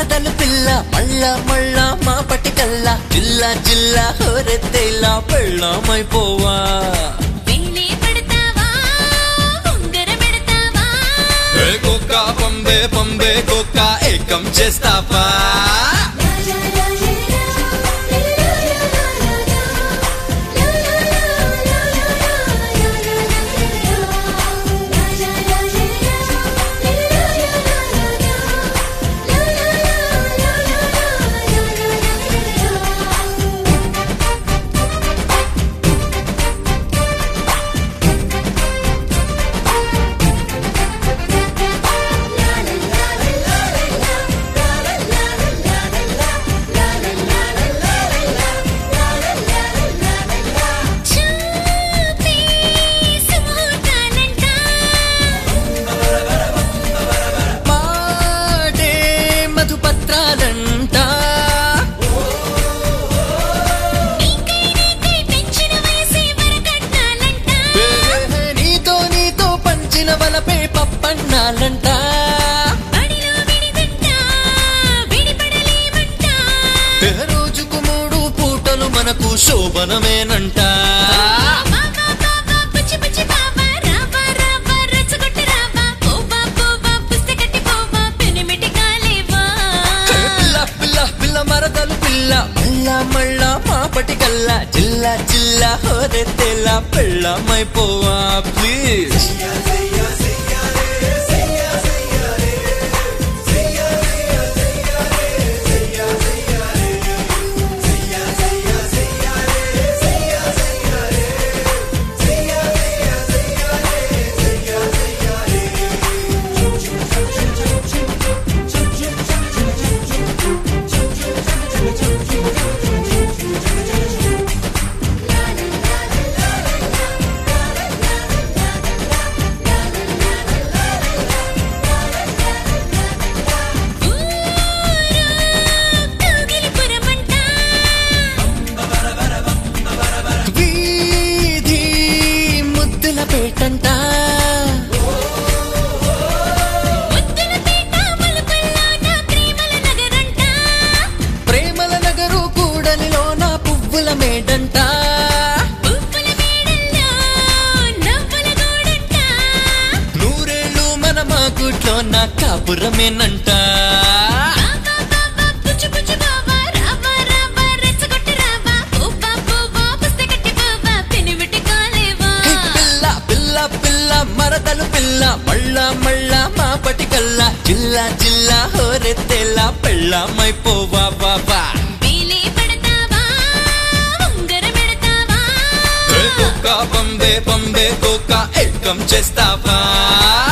మరదలు పిల్ల మళ్ళా మళ్ళా మా పటికల్లా జిల్లా జిల్లా హోరెత్తేలా పెళ్ళామైపోవా వెళ్ళి పడతావా ఉంగరం పెడతావా ఏ కుక్క పంబే పంబే కుక్క ఏకం చేస్తావా చూపి సుమోతానంట మాడే మధుపత్రాలంట నీకై నీకై పెంచిన వయసే వరకట్నాలంట ఏ నీతో నీతో పంచిన వలపే పప్పన్నాలంట బడిలో విడిదంట విడిపడలేమంట ఏ రోజుకు మూడు పూటలు మనకు శోభనమేనంట బాబా బాబా పుచ్చి పుచ్చి బాబా రాబా రాబా రచ్చగొట్టి రాబా పోబా పోబా పుస్తకట్టి పోబా పెనిమిటి కాలేవా ఏ పిల్ల పిల్ల పిల్ల మరదలు పిల్ల మళ్ళా మళ్ళా మాపటి కల్లా జిల్లా జిల్లా హోరెత్తేలా పెళ్ళమైపోవా ప్లీజ్ కౌగిలిపురమంట వీధి ముద్దుల పేటంట ముద్దుల పేట మలుపుల్లో నా ప్రేమల నగరంట ప్రేమల నగరు కూడలిలో నా పువ్వుల మేడంట పువ్వుల మేడల్లో నవ్వుల గోడంట నూరేళ్ళు మన మాగుట్లో నా కాపురమేనంట బాబా బాబా పుచ్చు పుచ్చు బాబా రాబా రాబా రెచ్చగొట్టి రాబా పోబా పోబా పుస్తకట్టి పోబా పెనిమిటి కాలేవా హే పిల్ల పిల్ల పిల్ల మరదలు పిల్ల మళ్ళా మళ్ళా మా పటికల్లా జిల్లా జిల్లా హోరెత్తేలా పెళ్ళమైపోవా బాబా వీలే పడతావా ఉంగరం పెడతావా కుక్క పంబే పంబే కుక్క ఏకం చేస్తావా